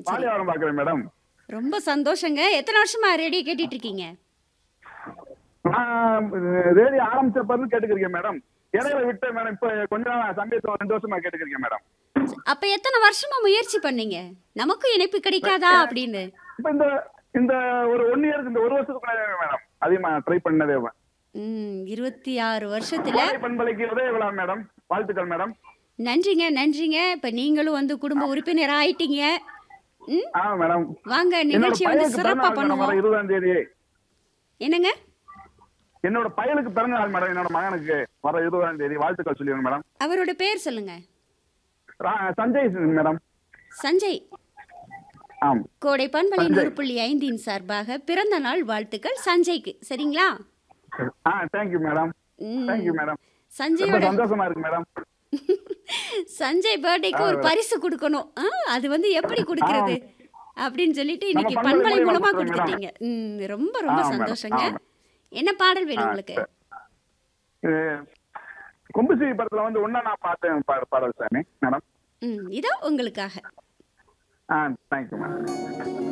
பாலியாரம் பாக்குறேன் மேடம் ரொம்ப சந்தோஷங்க எத்தனை வருஷமா ரேடியோ கேட்டுட்டு இருக்கீங்க நான் ரேடியோ ஆரம்பிச்சப்ப கேட்டுக்கிறேன் மேடம் இடையில விட்டேன் மேடம் இப்ப கொஞ்ச நாள் சமயத்துல ரெண்டு வருஷமா கேட்டுக்கிறேன் மேடம் அப்ப எத்தனை வருஷமா முயற்சி பண்ணீங்க நமக்கும் இணைப்பு கிடைக்காதா அப்படின்னு இப்ப இந்த இந்த ஒரு ஒன் இயருக்கு இந்த ஒரு வருஷத்துக்குள்ள மேடம் அதிகமா ட்ரை பண்ணதே ம் இருபத்தி ஆறு வருஷத்துல கோடை பண்பலைக்கு உதய விழா மேடம் வாழ்த்துக்கள் மேடம் நன்றிங்க நன்றிங்க இப்ப நீங்களும் வந்து குடும்ப உறுப்பினர் ஆயிட்டீங்க ம் ஆ மேடம் வாங்க என்னோட நிகழ்ச்சி வந்து பையனுக்கு சிறப்பா பிறந்த நாள் மேடம் வர பண்ணுவோம் இருபதாம் தேதி என்னங்க என்னோட பையனுக்கு பிறந்த நாள் மேடம் என்னோட மகனுக்கு வர இருபதாம் தேதி வாழ்த்துக்கள் சொல்லிடுங்க மேடம் அவரோட பேர் சொல்லுங்க ரா- சஞ்சய் மேடம் சஞ்சய் ஆம் கோடை பண்பலை சஞ்சய். நூறு புள்ளி ஐந்தின் சார்பாக பிறந்த நாள் வாழ்த்துக்கள் சஞ்சய்க்கு சரிங்களா ஆ தேங்க்யூ மேடம் ம். தேங்க்யூ மேடம் ரொம்ப சஞ்சயோட சந்தோஷமா இருக்கு மேடம் சஞ்சய் பர்த்டேக்கு ஒரு பரிசு கொடுக்கணும் ஆ, அது வந்து எப்படி கொடுக்கறது அப்படின்னு சொல்லிட்டு இன்னைக்கு நம்ம பண்பலை பண்பலை மூலமா மூலமா கொடுக்குறோம் கொடுத்துட்டீங்க ம், ரொம்ப ரொம்ப ஆ, மேடம். சந்தோஷங்க ஆ, மேடம். என்ன பாடல் வேணும் உங்களுக்கு இது கொம்புசிவி படத்துல வந்து ஒன்னா நான் பார்த்தேன் பா- பாடல் சாமி மேடம் ம் இதோ உங்களுக்காக ஆ தேங்க்யூ மேடம்